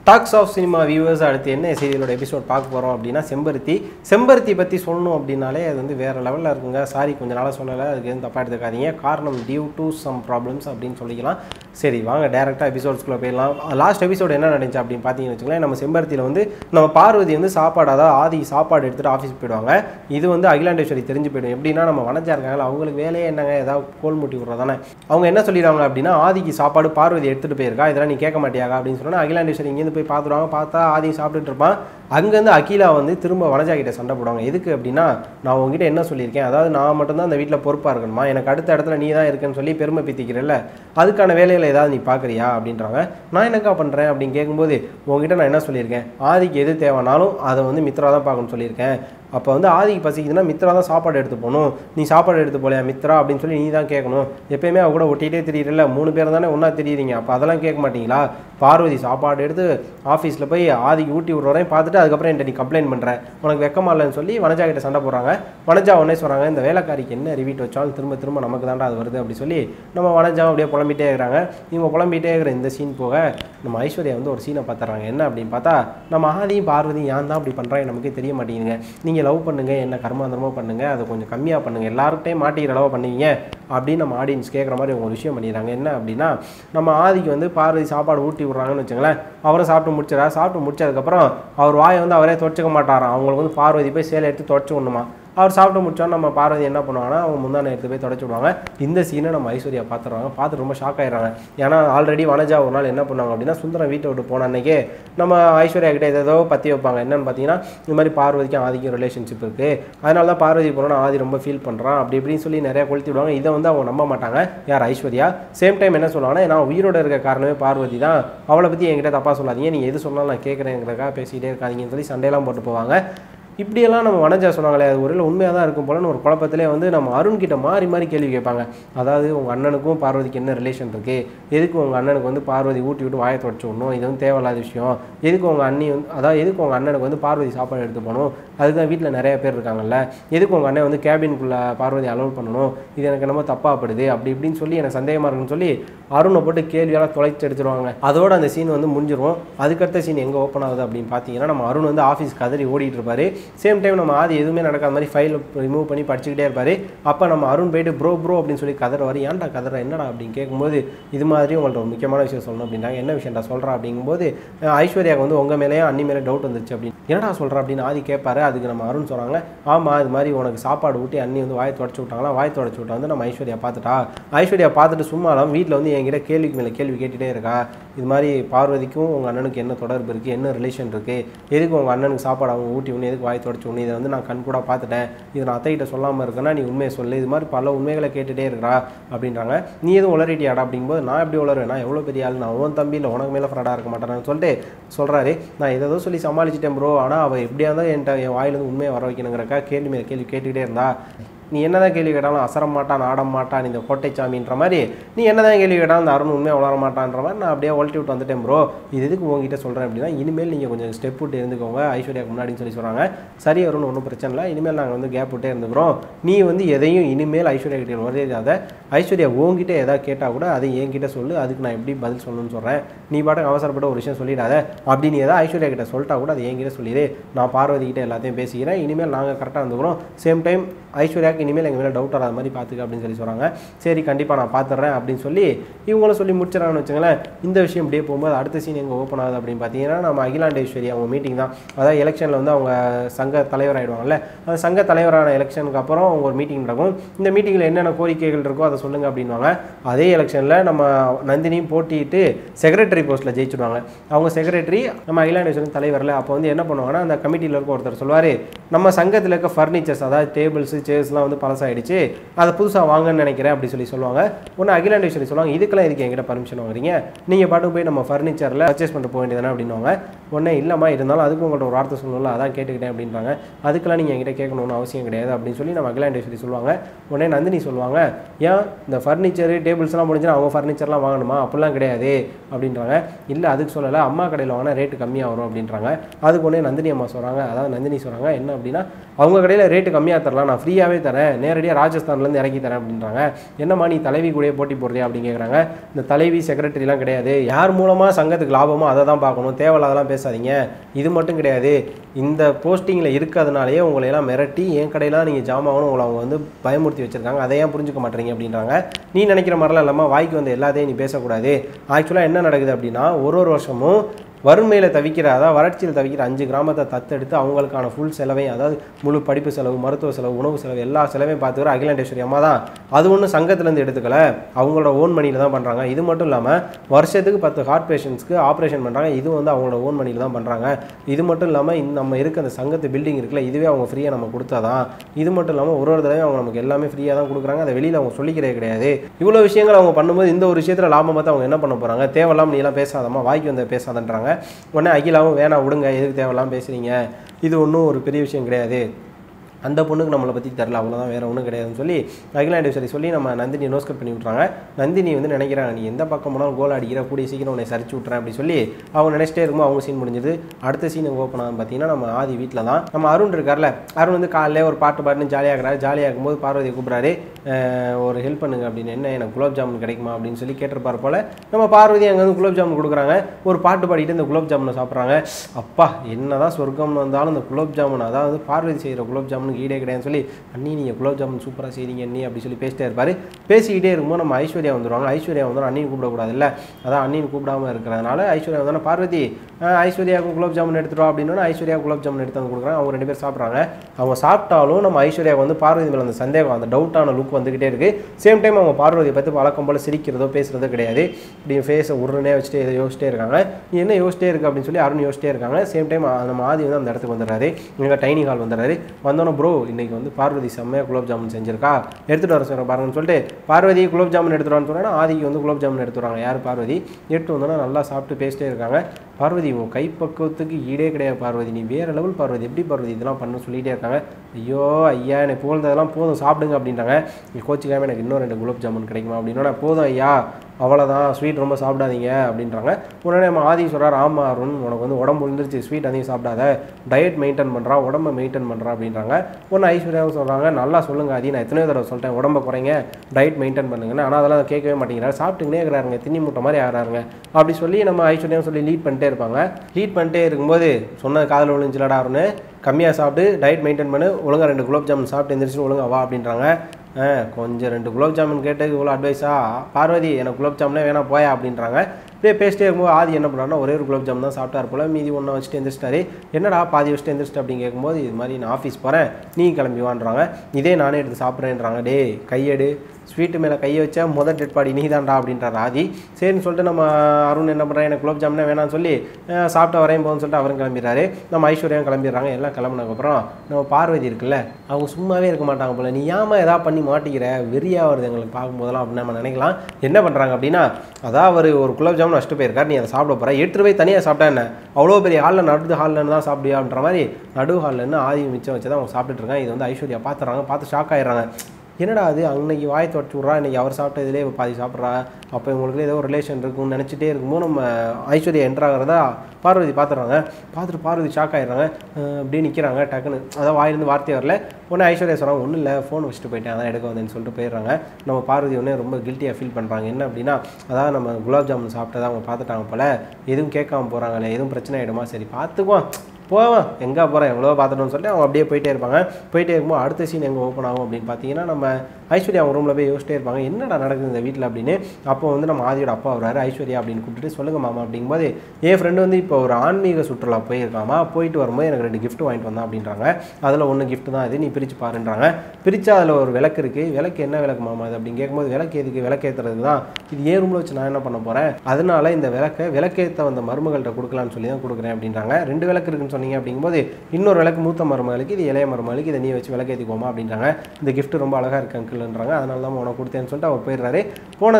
talks of cinema viewers அடுத்து என்ன சீரியலோட episode பார்க்க போகிறோம் அப்படின்னா செம்பருத்தி செம்பருத்தி பற்றி சொல்லணும் அப்படின்னாலே அது வந்து வேறு லெவலில் இருக்குங்க சாரி கொஞ்ச நாளாக சொல்லலை அதுக்கு எதுவும் தப்பாக எடுத்துக்காதீங்க காரணம் டியூ டு சம் ப்ராப்ளம்ஸ் அப்படின்னு சொல்லிக்கலாம் சரி வாங்க டேரெக்டாக எபிசோட்ஸ்குள்ளே போயிடலாம் லாஸ்ட் எபிசோட் என்ன நடந்துச்சு அப்படின்னு பார்த்தீங்கன்னு வச்சுக்கோங்களேன் நம்ம செம்பருத்தியில் வந்து நம்ம பார்வதி வந்து சாப்பாடு அதாவது ஆதி சாப்பாடு எடுத்துகிட்டு ஆஃபீஸ் போயிடுவாங்க இது வந்து அகிலாண்டேஸ்வரி தெரிஞ்சு போயிடும் எப்படின்னா நம்ம வனஜா இருக்காங்களா அவங்களுக்கு வேலையே என்னங்க ஏதாவது கோல் முட்டி விட்றதானே அவங்க என்ன சொல்லிடுவாங்க அப்படின்னா ஆதிக்கு சாப்பாடு பார்வதி எடுத்துகிட்டு போயிருக்கா இதெல்லாம் நீ கேட்க மாட்டியாங்க அப்படின்னு சொன்னா அகிலாண்டேஸ்வரி இங்கேருந்து போய் பார்த்துருவாங்க பார்த்தா ஆதி சாப்பிட்டுட்டு இருப்பான் அங்கேருந்து அகிலா வந்து திரும்ப வனஜா கிட்ட சண்டை போடுவாங்க எதுக்கு அப்படின்னா நான் உங்ககிட்ட என்ன சொல்லியிருக்கேன் அதாவது நான் மட்டும்தான் அந்த வீட்டில் பொறுப்பாக இருக்கணுமா எனக்கு அடுத்த இடத்துல நீ தான் இருக்கேன்னு சொல்லி பெருமை பித்திக்கிறல்ல அதுக்கான வேலைகளை ஏதாவது நீ பார்க்குறியா அப்படின்றாங்க நான் என்னக்கா பண்ணுறேன் அப்படின்னு கேட்கும்போது உங்ககிட்ட நான் என்ன சொல்லியிருக்கேன் ஆதிக்கு எது தேவைனாலும் அதை வந்து மித்ரா தான் பார்க்கணும்னு சொல்லியிருக்கேன் அப்போ வந்து ஆதிக்கு பசிக்குதுன்னா மித்ரா தான் சாப்பாடு எடுத்து போகணும் நீ சாப்பாடு எடுத்து போலையா மித்ரா அப்படின்னு சொல்லி நீ தான் கேட்கணும் எப்பயுமே அவ கூட ஒட்டிகிட்டே தெரியல மூணு பேர் தானே ஒன்றா தெரியுறீங்க அப்போ அதெல்லாம் கேட்க மாட்டீங்களா பார்வதி சாப்பாடு எடுத்து ஆஃபீஸில் போய் ஆதிக்கு ஊட்டி விட்றவரையும் பார்த்துட்டு அதுக்கப்புறம் என்கிட்ட நீ கம்ப்ளைண்ட் பண்ணுற உனக்கு வெக்கமா இல்லைன்னு சொல்லி வனஜா கிட்ட சண்டை போடுறாங்க வனஜா உடனே சொல்கிறாங்க இந்த வேலைக்காரிக்கு என்ன ரிவீட் வச்சாலும் திரும்ப திரும்ப நமக்கு தாண்டா அது வருது அப்படி சொல்லி நம்ம வனஜா அப்படியே புலம்பிட்டே இருக்கிறாங்க இவங்க புலம்பிட்டே இருக்கிற இந்த சீன் போக நம்ம ஐஸ்வர்யா வந்து ஒரு சீனை பார்த்துறாங்க என்ன அப்படின்னு பார்த்தா நம்ம ஆதியும் பார்வதியும் ஏன் தான் அப்படி பண்ணுறாங்க நமக்கே தெரிய மாட்டேங்குதுங்க நீங்கள் லவ் பண்ணுங்க என்ன கர்மாந்திரமோ பண்ணுங்க அதை கொஞ்சம் கம்மியாக பண்ணுங்க எல்லார்கிட்டையும் மாட்டிக்கிற அளவு பண்ணுவீங்க அப்படின்னு நம்ம ஆடியன்ஸ் கேட்குற மாதிரி ஒரு விஷயம் பண்ணிடுறாங்க என்ன அப்படின்னா நம்ம ஆதிக்கு வந்து பார்வதி சாப்பாடு ஊட்டி விட்றாங்கன்னு வச்சுங்களேன் அவரும் சாப்பிட்டு முடிச்சிடா சாப்பிட்டு முடிச்சதுக்கப்புறம் அவர் வாயை வந்து அவரே தொடச்சிக்க மாட்டாராம் அவங்களுக்கு வந்து பார்வதி போய் சேலை எடுத்து தொடச்சி விடணுமா அவர் சாப்பிட்டு முடிச்சோன்னு நம்ம பார்வதி என்ன பண்ணுவாங்கன்னா அவங்க முந்தானை எடுத்து போய் தொடச்சி விடுவாங்க இந்த சீனை நம்ம ஐஸ்வர்யா பார்த்துருவாங்க பார்த்து ரொம்ப ஷாக் ஆயிடுறாங்க ஏன்னா ஆல்ரெடி வனஜா ஒரு நாள் என்ன பண்ணுவாங்க அப்படின்னா சுந்தரம் வீட்டை விட்டு போன அன்னைக்கே நம்ம ஐஸ்வர்யா கிட்ட ஏதோ பற்றி வைப்பாங்க என்னன்னு பார்த்தீங்கன்னா இந்த மாதிரி பார்வதிக்கும் ஆதிக்கும் ரிலேஷன்ஷிப் இருக்குது அதனால தான் பார்வதி போனோன்னா ஆதி ரொம்ப ஃபீல் பண்ணுறான் அப்படி இப்படின்னு சொல்லி நிறைய கொளுத்தி விடுவாங்க இதை வந்து அவங்க நம்ப மாட்டாங்க யார் ஐஸ்வர்யா சேம் டைம் என்ன சொல்லுவாங்கன்னா நான் உயிரோட இருக்க காரணமே பார்வதி தான் அவளை பற்றி என்கிட்ட தப்பாக சொல்லாதீங்க நீங்கள் எது சொன்னாலும் நான் கேட்குறேங்கிறக்கா பேசிக்கிட்டே இருக்காதீங்கன்னு சொல்லி சண்டையெல்லாம் போட்டு போவாங்க இப்படியெல்லாம் நம்ம வனஜா சொன்னாங்களே அது ஒரு உண்மையாக தான் இருக்கும் போலன்னு ஒரு குழப்பத்திலே வந்து நம்ம அருண் கிட்ட மாறி மாறி கேள்வி கேட்பாங்க அதாவது உங்கள் அண்ணனுக்கும் பார்வதிக்கு என்ன ரிலேஷன் இருக்குது எதுக்கு உங்கள் அண்ணனுக்கு வந்து பார்வதி ஊட்டி விட்டு வாயை தொடச்சு விடணும் இது வந்து தேவையில்லாத விஷயம் எதுக்கு உங்கள் அண்ணி வந்து அதாவது எதுக்கு உங்கள் அண்ணனுக்கு வந்து பார்வதி சாப்பாடு எடுத்து போகணும் அதுதான் வீட்டில் நிறைய பேர் இருக்காங்கல்ல எதுக்கு உங்கள் அண்ணன் வந்து கேபின்குள்ளே பார்வதி அலோவ் பண்ணணும் இது எனக்கு என்னமோ தப்பாகப்படுது அப்படி இப்படின்னு சொல்லி எனக்கு சந்தேகமாக இருக்குன்னு சொல்லி அருணை போட்டு கேள்வியெல்லாம் தொலைச்சு எடுத்துருவாங்க அதோட அந்த சீன் வந்து முடிஞ்சிரும் அதுக்கடுத்த சீன் எங்கே ஓப்பன் ஆகுது அப்படின்னு பார்த்தீங்கன்னா நம்ம அருண் வந்து ஆஃபீஸ் கதறி ஓடிட்டு இருப்பாரு சேம் டைம் நம்ம ஆதி எதுவுமே நடக்காத மாதிரி ஃபைல் ரிமூவ் பண்ணி படிச்சுக்கிட்டே இருப்பாரு அப்போ நம்ம அருண் போயிட்டு ப்ரோ ப்ரோ அப்படின்னு சொல்லி கதற வர ஏன்டா கதற என்னடா அப்படின்னு கேட்கும்போது இது மாதிரி உங்கள்ட்ட ஒரு முக்கியமான விஷயம் சொல்லணும் அப்படின்றாங்க என்ன விஷயம்டா சொல்கிறா அப்படிங்கும்போது அஹ் ஐஸ்வர்யாவுக்கு வந்து உங்கள் மேலேயும் அண்ணி மேலே டவுட் வந்துருச்சு அப்படின்னு என்னடா சொல்கிற அப்படின்னு ஆதி கேட்பாரு அதுக்கு நம்ம அருண் சொல்கிறாங்க ஆமாம் இது மாதிரி உனக்கு சாப்பாடு ஊட்டி அண்ணி வந்து வாய் தொடச்சி விட்டாங்களா வாய் தொடச்சி விட்டா வந்து நம்ம ஐஸ்வர்யா பார்த்துட்டா ஐஸ்வர்யா பார்த்துட்டு சும்மாலாம் வீட்டில் வந்து என்கிட்ட கேள்விக்கு மேலே கேள்வி கேட்டுகிட்டே இருக்கா இது மாதிரி பார்வதிக்கும் உங்கள் அண்ணனுக்கு என்ன தொடர்பு இருக்குது என்ன ரிலேஷன் இருக்குது எதுக்கு உங்கள் அண்ணனுக்கு சாப்பாடு அவங்க ஊட்டி ஒன்று எதுக்கு வாய் தொடச்சி ஒன்று இதை வந்து நான் கண் கூட பார்த்துட்டேன் இதை நான் அத்தைகிட்ட சொல்லாமல் இருக்கேன்னா நீ உண்மையை சொல்லு இது மாதிரி பல உண்மைகளை கேட்டுகிட்டே இருக்கிறா அப்படின்றாங்க நீ எதுவும் உளறிட்டியாடா அப்படிங்கும்போது நான் எப்படி உளருவேன் நான் எவ்வளோ பெரிய ஆள் நான் உன் தம்பி இல்லை உனக்கு மேலே ஃப்ரெண்டாக இருக்க மாட்டேன்னு சொல்லிட்டு சொல்கிறாரு நான் ஏதோ சொல்லி சமாளிச்சிட்டேன் ப்ரோ ஆனால் அவள் எப்படியா இருந்தாலும் என்கிட்ட என் வாயிலிருந்து உண்மையை வர வைக்கணுங்கிறக்கா கேள்வி மேலே கேள்வி கேட்டுக்கிட்டே இருந்தா நீ என்னதான் கேள்வி கேட்டாலும் அசர மாட்டான் ஆட மாட்டான் இந்த கோட்டை சாமின்ற மாதிரி நீ என்னதான் கேள்வி கேட்டாலும் அந்த அருண் உண்மையாக வளர மாட்டான்ற மாதிரி நான் அப்படியே ஒழட்டி விட்டு வந்துட்டேன் ப்ரோ இது எதுக்கு உங்ககிட்ட சொல்கிறேன் அப்படின்னா இனிமேல் நீங்கள் கொஞ்சம் ஸ்டெப் விட்டு இருந்துக்கோங்க ஐஸ்வர்யாக்கு முன்னாடின்னு சொல்லி சொல்கிறாங்க சரி அருண் ஒன்றும் பிரச்சனை இல்லை இனிமேல் நாங்கள் வந்து கேப் விட்டே இருந்துக்கிறோம் நீ வந்து எதையும் இனிமேல் ஐஸ்வர்யா கிட்ட வரதாத ஐஸ்வர்யா உங்ககிட்ட எதாவது கேட்டால் கூட அதை என்கிட்ட சொல்லு அதுக்கு நான் எப்படி பதில் சொல்லணும்னு சொல்கிறேன் நீ பாட்டுக்கு அவசரப்பட்ட ஒரு விஷயம் சொல்லிடாத அப்படி நீ ஏதாவது ஐஸ்வர்யா கிட்ட சொல்லிட்டா கூட அதை என்கிட்ட சொல்லிடு நான் பார்வதி கிட்ட எல்லாத்தையும் பேசிக்கிறேன் இனிமேல் நாங்கள் கரெக்டாக இருந்துக்கிறோம் சேம் டைம் ஐஸ்வர்யாக்கு இனிமேல் எங்கள் மேலே டவுட் வராத மாதிரி பார்த்துக்க அப்படின்னு சொல்லி சொல்கிறாங்க சரி கண்டிப்பாக நான் பார்த்துட்றேன் அப்படின்னு சொல்லி இவங்களும் சொல்லி முடிச்சிடறாங்கன்னு வச்சுங்களேன் இந்த விஷயம் இப்படியே போகும்போது அடுத்த சீன் எங்கே ஓப்பன் ஆகுது அப்படின்னு பார்த்தீங்கன்னா நம்ம அகிலாண்டேஸ்வரி அவங்க மீட்டிங் தான் அதாவது எலெக்ஷனில் வந்து அவங்க சங்க தலைவர் ஆகிடுவாங்கல்ல அந்த சங்க தலைவரான எலெக்ஷனுக்கு அப்புறம் அவங்க ஒரு மீட்டிங் நடக்கும் இந்த மீட்டிங்கில் என்னென்ன கோரிக்கைகள் இருக்கோ அதை சொல்லுங்க அப்படின்வாங்க அதே எலெக்ஷனில் நம்ம நந்தினியும் போட்டிட்டு செக்ரட்டரி போஸ்ட்டில் ஜெயிச்சிடுவாங்க அவங்க செக்ரட்டரி நம்ம அகிலாண்டேஸ்வரன் தலைவரில் அப்போ வந்து என்ன பண்ணுவாங்கன்னா அந்த கமிட்டியில் இருக்க ஒருத்தர் சொல்லுவார் நம்ம சங்கத்தில் இருக்க ஃபர்னிச்சர்ஸ் அதாவது டேபிள்ஸு சேர்ஸ்லாம் வந்து பழசாயிடுச்சு அதை புதுசாக வாங்கன்னு நினைக்கிறேன் அப்படி சொல்லி சொல்லுவாங்க ஒன்று அகிலாண்டேஸ்வரி சொல்லுவாங்க இதுக்கெல்லாம் இதுக்கு என்கிட்ட பர்மிஷன் வாங்குறீங்க நீங்கள் பாட்டு போய் நம்ம ஃபர்னிச்சரில் பர்ச்சேஸ் பண்ணிட்டு போக வேண்டியதானே அப்படின்வாங்க உடனே இல்லைம்மா இருந்தாலும் அதுக்கு உங்கள்ட்ட ஒரு வார்த்தை சொல்லணும்ல அதான் கேட்டுக்கிட்டேன் அப்படின்றாங்க அதுக்கெல்லாம் நீங்கள் என்கிட்ட கேட்கணும்னு அவசியம் கிடையாது அப்படின்னு சொல்லி நம்ம அகிலாண்டேஸ்வரி சொல்லுவாங்க உடனே நந்தினி சொல்லுவாங்க ஏன் இந்த ஃபர்னிச்சரு டேபிள்ஸ்லாம் முடிஞ்சுன்னா அவங்க ஃபர்னிச்சர்லாம் வாங்கணுமா அப்படிலாம் கிடையாது அப்படின்றாங்க அப்படின்றாங்க இல்லை அதுக்கு சொல்லலை அம்மா கடையில் வாங்கினா ரேட்டு கம்மியாக வரும் அப்படின்றாங்க அதுக்கு ஒன்றே நந்தினி அம்மா சொல்கிறாங்க அதாவது நந்தினி சொல்கிறாங்க என்ன அப்படின்னா அவங்க கடையில் ரேட்டு கம்மியாக தரலாம் நான் ஃப்ரீயாகவே தரேன் நேரடியாக ராஜஸ்தான்லேருந்து இறக்கி தரேன் அப்படின்றாங்க என்னம்மா நீ தலைவி கூடயே போட்டி போடுறியா அப்படின்னு கேட்குறாங்க இந்த தலைவி செக்ரட்டரிலாம் கிடையாது யார் மூலமாக சங்கத்துக்கு லாபமோ அதை தான் பார்க்கணும் தேவையில்லாதெல்லாம் பேசாதீங்க இது மட்டும் கிடையாது இந்த போஸ்டிங்கில் இருக்கிறதுனாலேயே உங்களை எல்லாம் மிரட்டி என் கடையெல்லாம் நீங்கள் ஜாமாகணும் உங்களை அவங்க வந்து பயமுறுத்தி வச்சிருக்காங்க அதை ஏன் புரிஞ்சுக்க மாட்டேறீங்க அப்படின்றாங்க நீ நினைக்கிற மாதிரிலாம் இல்லாமல் வாய்க்கு வந்து எல்லாத்தையும் நீ பேசக்கூடாது ஆக்சுவலாக என்ன நடக்குது அப்படின்னா ஒரு ஒரு வருஷமும் வறுமையில் தவிக்கிற அதாவது வறட்சியில் தவிக்கிற அஞ்சு கிராமத்தை தத்தெடுத்து அவங்களுக்கான ஃபுல் செலவையும் அதாவது முழு படிப்பு செலவு மருத்துவ செலவு உணவு செலவு எல்லா செலவையும் பார்த்துக்கிற அகிலாண்டேஸ்வரி அம்மா தான் அது ஒன்றும் சங்கத்துலேருந்து எடுத்துக்கல அவங்களோட ஓன் மணியில் தான் பண்ணுறாங்க இது மட்டும் இல்லாமல் வருஷத்துக்கு பத்து ஹார்ட் பேஷண்ட்ஸ்க்கு ஆப்ரேஷன் பண்ணுறாங்க இது வந்து அவங்களோட ஓன் மணியில் தான் பண்ணுறாங்க இது மட்டும் இல்லாமல் இந்த நம்ம இருக்க அந்த சங்கத்து பில்டிங் இருக்குல்ல இதுவே அவங்க ஃப்ரீயாக நம்ம கொடுத்தாதான் இது மட்டும் இல்லாமல் ஒரு ஒரு தடவையும் அவங்க நமக்கு எல்லாமே ஃப்ரீயாக தான் கொடுக்குறாங்க அதை வெளியில் அவங்க சொல்லிக்கிறே கிடையாது இவ்வளோ விஷயங்கள் அவங்க பண்ணும்போது இந்த ஒரு விஷயத்தில் லாபம் பார்த்து அவங்க என்ன பண்ண போகிறாங்க தேவையில்லாம நீ எல்லாம் பேசாதம்மா வாய்க்கு வந்து பேசாதன்றாங்க உடனே அகிலாவும் வேணாம் விடுங்க எதுக்கு தேவையில்லாம பேசுகிறீங்க இது ஒன்றும் ஒரு பெரிய விஷயம் கிடையாது அந்த பொண்ணுக்கு நம்மளை பற்றி தெரில அவ்வளோதான் வேறு ஒன்றும் கிடையாதுன்னு சொல்லி அகிலாண்டேஸ்வரி சொல்லி நம்ம நந்தினி நோஸ்கட் பண்ணி விட்றாங்க நந்தினி வந்து நினைக்கிறாங்க நீ எந்த பக்கம் போனாலும் கோல் அடிக்கிற கூடிய சீக்கிரம் உன்னை சரிச்சு விட்றேன் அப்படி சொல்லி அவங்க நினச்சிட்டே இருக்கும்போது அவங்க சீன் முடிஞ்சது அடுத்த சீன் ஓப்பன் ஆகும் பார்த்தீங்கன்னா நம்ம ஆதி வீட்டில் தான் நம்ம அருண் இருக்கார்ல அருண் வந்து காலையில ஒரு பாட்டு பாட்டுன்னு ஜாலியாக இருக்கிறாரு ஜாலியாக இருக்கும்போது பார்வதி கூப்பிட்றாரு ஒரு ஹெல்ப் பண்ணுங்க அப்படின்னு என்ன எனக்கு குலோப் ஜாமுன் கிடைக்குமா அப்படின்னு சொல்லி கேட்டிருப்பார் போல நம்ம பார்வதி அங்கே வந்து குலோப் ஜாமுன் கொடுக்குறாங்க ஒரு பாட்டு பாடிட்டு இந்த குலோப் ஜாமுனை சாப்பிட்றாங்க அப்பா என்னதான் சொர்க்கம்னு வந்தாலும் இந்த குலோப் ஜாமுன் அதாவது பார்வதி செய்கிற குலோப் ஜாமுனுக்கு ஈடே கிடையாதுன்னு சொல்லி அண்ணி நீங்கள் குலோப் ஜாமுன் சூப்பராக செய்றீங்க அண்ணி அப்படி சொல்லி பேசிட்டே இருப்பார் பேசிக்கிட்டே இருக்கும்போது நம்ம ஐஸ்வர்யா வந்துருவாங்க ஐஸ்வர்யா வந்து அண்ணின்னு கூப்பிடக்கூடாது இல்லை அதான் அண்ணின்னு கூப்பிடாம இருக்கிறதுனால ஐஸ்வர்யா வந்தோன்னா பார்வதி அஹ், ஐஸ்வர்யாவுக்கு குலோப் ஜாமுன் எடுத்துட்டு வா அப்படின்னா ஐஸ்வர்யா குலோப் ஜாமுன் எடுத்து வந்து கொடுக்குறாங்க அவங்க ரெண்டு பேர் சாப்பிட்றாங்க அவங்க சாப்பிட்டாலும் நம்ம ஐஸ்வர்யா வந்து பார்வதி மேலே அந்த சந்தேகம் அந்த டவுட்டான லுக் வந்துக்கிட்டே இருக்கு சேம் டைம் அவங்க பார்வதியை பற்றி வழக்கம் போல் சிரிக்கிறதோ பேசுகிறதோ கிடையாது இப்படி ஃபேஸை உருனே வச்சுட்டு ஏதோ யோசிச்சிட்டே இருக்காங்க நீ என்ன யோசிச்சிட்டே இருக்கு அப்படின்னு சொல்லி அருண் யோசிச்சிட்டே இருக்காங்க சேம் டைம் நம்ம ஆதி வந்து அந்த இடத்துக்கு வந்துடுறாரு எங்கள் டைனிங் ஹால் வந்துடுறாரு வந்தோன்னே ப்ரோ இன்னைக்கு வந்து பார்வதி செம்மையாக குலோப் ஜாமுன் செஞ்சிருக்கா எடுத்துகிட்டு வர சொல்கிறேன் பாருங்கன்னு சொல்லிட்டு பார்வதி குலோப் ஜாமுன் எடுத்துட்டு வரேன்னு சொன்னா ஆதிக்கு வந்து குலோப் ஜாமுன் எடுத்து வராங்க யார் பார்வதி எடுத்து வந்தோன்னா நல்லா சாப்பிட்டு பேசிட்டே இருக்காங்க பார்வதி உன் கைப்பக்குவத்துக்கு ஈடே கிடையாது பார்வதி நீ வேற லெவல் பார்வதி எப்படி பார்வதி இதெல்லாம் பண்ணு சொல்லிட்டே இருக்காங்க ஐயோ ஐயா எனக்கு புகழ்ந்ததெல்லாம் போதும் சாப்பிடுங்க அப்படின்றாங்க நீ கோச்சிக்காம எனக்கு இன்னும் ரெண்டு குலோப் ஜாமுன் கிடைக்குமா அப்படின்னா போதும் ஐயா அவ்வளோதான் ஸ்வீட் ரொம்ப சாப்பிடாதீங்க அப்படின்றாங்க உடனே நம்ம ஆதி சொல்கிறார் ஆமா அருண் உனக்கு வந்து உடம்பு விழுந்துருச்சு ஸ்வீட் அதிகம் சாப்பிடாத டயட் மெயின்டைன் பண்ணுறா உடம்ப மெயின்டைன் பண்ணுறா அப்படின்றாங்க ஒன்று ஐஸ்வர்யாவும் சொல்கிறாங்க நல்லா சொல்லுங்க ஆதி நான் எத்தனையோ தடவை சொல்லிட்டேன் உடம்ப குறைங்க டயட் மெயின்டைன் பண்ணுங்கன்னு ஆனால் அதெல்லாம் கேட்கவே மாட்டேங்கிறாரு சாப்பிட்டுக்கினே இருக்கிறாருங்க தின்னி மூட்டை மாதிரி ஆகிறாருங்க அப்படி சொல்லி நம்ம ஐஸ்வர்யாவும் சொல்லி லீட் பண்ணிட்டே இருப்பாங்க லீட் பண்ணிட்டே இருக்கும்போது சொன்னது காதில் விழுந்துச்சுலடா அருண் கம்மியாக சாப்பிட்டு டயட் மெயின்டைன் பண்ணு ஒழுங்கா ரெண்டு குலோப் ஜாமுன் சாப்பிட்டு எந்திரிச்சு ஒழுங்கா வா அப்படின்றாங்க ஆ கொஞ்சம் ரெண்டு குலோப் ஜாமுன் கேட்டதுக்கு இவ்வளோ அட்வைஸா பார்வதி எனக்கு குலோப் ஜாமுனே வேணாம் போயா அப்படின்றாங்க இப்படியே பேசிட்டே இருக்கும்போது ஆதி என்ன பண்ணுறாருன்னா ஒரே ஒரு குலோப் ஜாமுன் தான் சாப்பிட்டாரு போல மீதி ஒன்றை வச்சுட்டு எந்திரிச்சிட்டாரு என்னடா பாதி வச்சுட்டு எந்திரிச்சிட்டு அப்படின்னு கேட்கும்போது இது மாதிரி நான் ஆஃபீஸ் போகிறேன் நீ கிளம்பி வான்றாங்க இதே நானே எடுத்து சாப்பிட்றேன்றாங்க டேய் கையெடு ஸ்வீட்டு மேலே கையை வச்சா முதல் டெட் பாடி நீ தான்டா அப்படின்றார் ஆதி சரின்னு சொல்லிட்டு நம்ம அருண் என்ன பண்ணுறேன் எனக்கு குலோப் ஜாமுனே வேணாம்னு சொல்லி அஹ், சாப்பிட்டு வரையும் போகும்னு சொல்லிட்டு அவரும் கிளம்பிடுறாரு நம்ம ஐஸ்வர்யா கிளம்பிடுறாங்க எல்லாம் கிளம்புனதுக்கப்புறம் நம்ம பார்வதி இருக்குல்ல அவங்க சும்மாவே இருக்க மாட்டாங்க போல நீ ஏமா ஏதாவது பண்ணி மாட்டிக்கிற வெறியா வருது எங்களுக்கு பார்க்கும்போதெல்லாம் அப்படின்னு நம்ம நினைக்கலாம் என்ன பண்ணுறாங்க அப்படின்னா அதான் அவர் ஒரு குலோப் ஜாமுன் வச்சுட்டு போயிருக்காரு நீ அதை சாப்பிட போகிற எட்டு போய் தனியாக சாப்பிட்டா என்ன அவ்வளோ பெரிய ஹாலில் நடு ஹாலில் தான் சாப்பிடுவியா அப்படின்ற மாதிரி நடு ஹாலில் ஆதி மிச்சம் வச்சு தான் அவங்க சாப்பிட்டுட்டு இருக்காங்க இது வந்து ஐஸ்வர்யா பார்த்துறாங்க பார்த்து ஷாக் ஆயிடுறாங்க என்னடா அது அன்னைக்கு வாயை தொடச்சி விட்றா இன்னைக்கு அவர் சாப்பிட்டதுலேயே இவ பாதி சாப்பிட்றா அப்போ இவங்களுக்கு ஏதோ ரிலேஷன் இருக்கும்னு நினச்சிட்டே இருக்கும்போது நம்ம ஐஸ்வர்யா என்ட்ராகிறதா பார்வதி பார்த்துறாங்க பார்த்துட்டு பார்வதி ஷாக் ஆயிடுறாங்க அஹ் அப்படியே நிற்கிறாங்க டக்குன்னு அதான் வாயிலிருந்து வார்த்தை வரல உடனே ஐஸ்வர்யா சொல்கிறாங்க ஒன்றும் இல்லை ஃபோன் வச்சுட்டு போயிட்டேன் அதான் எடுக்க வந்தேன்னு சொல்லிட்டு போயிடுறாங்க நம்ம பார்வதி உடனே ரொம்ப கில்ட்டியாக ஃபீல் பண்ணுறாங்க என்ன அப்படின்னா அதான் நம்ம குலாப் ஜாமுன் சாப்பிட்டதை அவங்க பார்த்துட்டாங்க போல எதுவும் கேட்காம போகிறாங்களே எதுவும் பிரச்சனை ஆகிடுமா சரி பார்த்துக்குவோம் போவேன் எங்கே போகிறேன் எவ்வளோ பார்த்துட்டோம்னு சொல்லிட்டு அவங்க அப்படியே போயிட்டே இருப்பாங்க போயிட்டே இருக்கும்போது அடுத்த சீன் எங்கே ஓப்பன் ஆகும் அப்படின்னு பார்த்தீங்கன்னா நம்ம ஐஸ்வர்யா அவங்க ரூமில் போய் யோசிச்சிட்டே இருப்பாங்க என்னடா நடக்குது இந்த வீட்டில் அப்படின்னு அப்போ வந்து நம்ம ஆதியோட அப்பா வர்றாரு ஐஸ்வர்யா அப்படின்னு கூப்பிட்டுட்டு சொல்லுங்க மாமா அப்படிங்கும்போது என் ஃப்ரெண்டு வந்து இப்போ ஒரு ஆன்மீக சுற்றுலா போயிருக்காமா போயிட்டு வரும்போது எனக்கு ரெண்டு gift வாங்கிட்டு வந்தான் அப்படின்றாங்க அதில் ஒன்று gift தான் இது நீ பிரித்து பாருன்றாங்க பிரித்தா அதில் ஒரு விளக்கு இருக்குது விளக்கு என்ன விளக்கு மாமா அது அப்படின்னு கேட்கும்போது விளக்கு எதுக்கு விளக்கேற்றுறது தான் இது ஏன் ரூமில் வச்சு நான் என்ன பண்ண போகிறேன் அதனால இந்த விளக்கை விளக்கேற்ற வந்த மருமகள்கிட்ட கொடுக்கலான்னு சொல்லி தான் கொடுக்குறேன் அப்படின்றாங்க ரெண்டு விளக்கு இருக்குன்னு சொன்னீங்க அப்படிங்கும்போது இன்னொரு விளக்கு மூத்த மருமகளுக்கு இது இளைய மருமகளுக்கு இதை நீ வச்சு விளக்கேற்றிக்கோமா அப்படின்றாங்க இந்த gift ரொம்ப அழகாக இருக்கு அங்கிள்ன்றாங்க அதனால தான் உனக்கு கொடுத்தேன்னு சொல்லிட்டு அவர் போயிடுறாரு போனதுக்கப்புறம்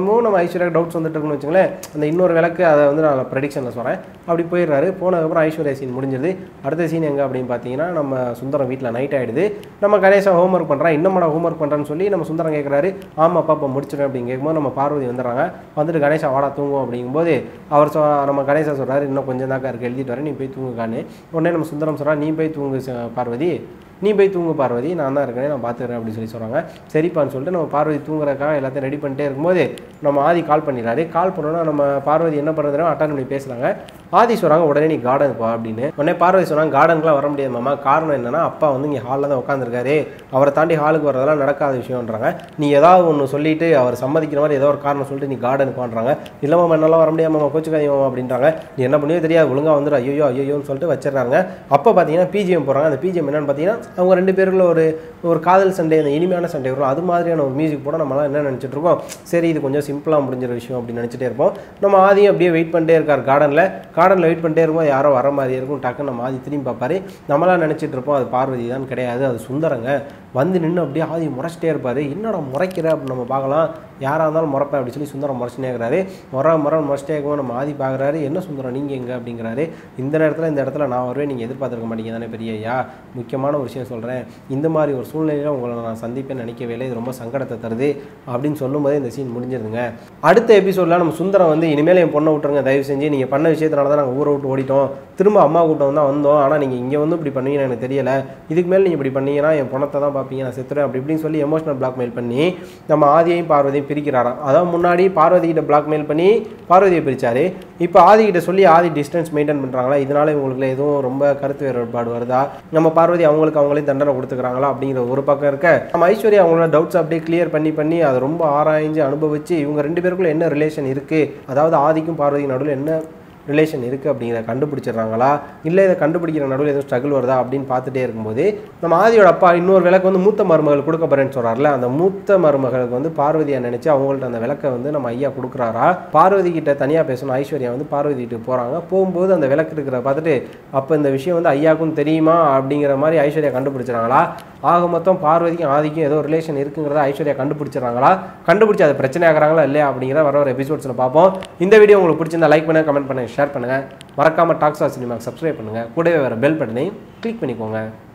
திரும்பவும் நம்ம ஐஸ்வர்யா டவுட்ஸ் வந்துட்டு இருக்குன்னு வச்சுங்களேன் அந்த இன்னொரு விளக்கு அதை வந்து நான் ப்ரெடிக்ஷனில் சொல்கிறேன் அப்படி போயிடுறாரு போனதுக்கப்புறம் ஐஸ்வர்யா சீன் முடிஞ்சிருது அடுத்த சீன் எங்கே அப்படின்னு பார்த்தீங்கன்னா நம்ம சுந்தரம் வீட்டில் நைட் ஆகிடுது நம்ம கணேசா ஹோம்ஒர்க் பண்ணுறான் இன்னும் ஹோம்ஒர்க் பண்ணுறேன்னு சொல்லி நம்ம சுந்தரம் கேட்குறாரு ஆமாம் அப்பா இப்போ முடிச்சிடுறேன் அப்படின்னு கேட்கும்போது நம்ம பார்வதி வந்துடுறாங்க வந்துட்டு கணேசா வாடா தூங்கும் அப்படிங்கும்போது அவர் சொ நம்ம கணேசா சொல்கிறாரு இன்னும் கொஞ்சம் தாக்கா இருக்கு எழுதிட்டு வரேன் நீ போய் தூங்குக்கான்னு உடனே நம்ம சுந்தரம் சொல்கிறா நீ போய் தூங்கு ச- பார்வதி நீ போய் தூங்கு பார்வதி நான் தான் இருக்கேன் நான் பார்த்துக்கிறேன் அப்படின்னு சொல்லி சொல்கிறாங்க சரிப்பான்னு சொல்லிட்டு நம்ம பார்வதி தூங்குறதுக்காக எல்லாத்தையும் ரெடி பண்ணிட்டே இருக்கும்போது நம்ம ஆதி கால் பண்ணிடுறாரு கால் பண்ணோன்னா நம்ம பார்வதி என்ன பண்ணுறதுனா அட்டன் பண்ணி பேசுகிறாங்க ஆதி சொல்கிறாங்க உடனே நீ கார்டன் போ அப்படின்னு உடனே பார்வதி சொன்னாங்க கார்டனுக்குலாம் வர முடியாது மாமா காரணம் என்னன்னா அப்பா வந்து இங்கே ஹாலில் தான் உட்காந்துருக்காரு அவரை தாண்டி ஹாலுக்கு வரதெல்லாம் நடக்காத விஷயம்ன்றாங்க நீ ஏதாவது ஒன்று சொல்லிட்டு அவர் சம்மதிக்கிற மாதிரி ஏதோ ஒரு காரணம் சொல்லிட்டு நீ கார்டனுக்கு வாங்குறாங்க இல்லை மாமா என்னால் வர முடியாது மாமா கோச்சுக்காதீங்க மாமா அப்படின்றாங்க நீ என்ன பண்ணியோ தெரியாது ஒழுங்கா வந்துடும் ஐயோ ஐயோன்னு சொல்லிட்டு வச்சிடுறாங்க அப்போ பார்த்தீங்கன்னா பிஜிஎம் போகிறாங்க அந்த பிஜிஎம் என்னன்னு பார்த்தீங்கன்னா அவங்க ரெண்டு பேருக்குள்ள ஒரு ஒரு காதல் சண்டை அந்த இனிமையான சண்டை வரும் அது மாதிரியான ஒரு மியூசிக் போட நம்மளாம் என்ன நினச்சிட்டு இருக்கோம் சரி இது கொஞ்சம் சிம்பிளாக முடிஞ்சிற விஷயம் அப்படின்னு நினச்சிட்டே இருப்போம் நம்ம ஆதியும் அப்படியே வெயிட் பண்ணிட்டே இருக்கார் கார்டனில் கார்டனில் வெயிட் பண்ணிட்டே இருக்கும்போது யாரோ வர மாதிரி இருக்கும் டக்குன்னு நம்ம ஆதி திரும்பி பார்ப்பாரு நம்மளாம் நினச்சிட்டு இருப்போம் அது பார்வதி தான் கிடையாது அது சுந்தரங்க வந்து நின்று அப்படியே ஆதி முறைச்சிட்டே இருப்பார் என்னடா முறைக்கிற அப்படின்னு நம்ம பார்க்கலாம் யாராக இருந்தாலும் முறைப்பேன் அப்படி சொல்லி சுந்தரம் முறைச்சினே இருக்கிறாரு முறை முறை முறைச்சிட்டே இருக்கும்போது நம்ம ஆதி பார்க்குறாரு என்ன சுந்தரம் நீங்கள் எங்கே அப்படிங்கிறாரு இந்த நேரத்தில் இந்த இடத்துல நான் வருவேன் நீங்கள் எதிர்பார்த்துருக்க மாட்டீங்க தானே பெரிய ஐயா முக்கியமான ஒரு விஷயம் சொல்கிறேன் இந்த மாதிரி ஒரு சூழ்நிலையில் உங்களை நான் சந்திப்பேன்னு நினைக்கவே இல்லை இது ரொம்ப சங்கடத்தை தருது அப்படின்னு சொல்லும்போதே இந்த சீன் முடிஞ்சிருதுங்க அடுத்த எபிசோடில் நம்ம சுந்தரம் வந்து இனிமேல் என் பொண்ணை விட்டுருங்க தயவு செஞ்சு நீங்கள் பண்ண விஷயத்தினால தான் நாங்கள் ஊரை விட்டு ஓடிட்டோம் திரும்ப அம்மா கூட்டம் தான் வந்தோம் ஆனால் நீங்கள் இங்கே வந்து இப்படி பண்ணுவீங்கன்னு எனக்கு தெரியல இதுக்கு மேலே நீங்கள் இப்படி பண்ணீங்கன்னா என் பணத்தை தான் பார்ப்பீங்க நான் செத்துறேன் அப்படி இப்படின்னு சொல்லி எமோஷனல் பிளாக்மெயில் பண்ணி நம்ம ஆதியையும் பார்வதியும் பிரிக்கிறாராம் அதாவது முன்னாடி பார்வதி கிட்ட பிளாக்மெயில் பண்ணி பார்வதியை பிரிச்சாரு இப்போ ஆதி கிட்ட சொல்லி ஆதி டிஸ்டன்ஸ் மெயின்டைன் பண்ணுறாங்களா இதனால இவங்களுக்கு எதுவும் ரொம்ப கருத்து வேறுபாடு வருதா நம்ம பார்வதி அவங்களுக்கு அவங்களே தண்டனை கொடுத்துக்கிறாங்களா அப்படிங்கிற ஒரு பக்கம் இருக்க நம்ம ஐஸ்வர்யா அவங்களோட டவுட்ஸ் அப்படியே கிளியர் பண்ணி பண்ணி அதை ரொம்ப ஆராய்ஞ்சு அனுபவிச்சு இவங்க ரெண்டு பேருக்குள்ள என்ன ரிலேஷன் இருக்குது அதாவது ஆதிக்கும் பார்வதிக்கும் நடுவில் என்ன ரிலேஷன் இருக்குது அப்படிங்கிறத கண்டுபிடிச்சிடுறாங்களா இல்லை இதை கண்டுபிடிக்கிற நடுவில் எதுவும் ஸ்ட்ரகிள் வருதா அப்படின்னு பார்த்துட்டே இருக்கும்போது நம்ம ஆதியோட அப்பா இன்னொரு விளக்கு வந்து மூத்த மருமகள் கொடுக்க போறேன்னு சொல்கிறார்ல அந்த மூத்த மருமகளுக்கு வந்து பார்வதியை நினச்சி அவங்கள்ட்ட அந்த விளக்கை வந்து நம்ம ஐயா கொடுக்குறாரா பார்வதி கிட்ட தனியாக பேசணும் ஐஸ்வர்யா வந்து பார்வதி வீட்டுக்கு போகிறாங்க போகும்போது அந்த விளக்கு இருக்கிறத பார்த்துட்டு அப்போ இந்த விஷயம் வந்து ஐயாவுக்கும் தெரியுமா அப்படிங்கிற மாதிரி ஐஸ்வர்யா கண்டுபிடிச்சிடுறாங்களா ஆக மொத்தம் பார்வதிக்கும் ஆதிக்கும் ஏதோ ரிலேஷன் இருக்குங்கிறத ஐஸ்வர்யா கண்டுபிடிச்சிடுறாங்களா கண்டுபிடிச்சி அது பிரச்சனை ஆகுறாங்களா இல்லையா அப்படிங்கிறத வர ஒரு எபிசோட்ஸில் பார்ப்போம் இந்த வீடியோ உங்களுக்கு பிடிச்சிருந்தா லைக் பண்ணுங்க கமெண்ட் பண்ணுங்க ஷேர் பண்ணுங்க மறக்காம டாக்ஸா சினிமாக்கு சப்ஸ்கிரைப் பண்ணுங்க கூடவே வர பெல் பட்டனையும் கிளிக் பண்ணிக்கோங்க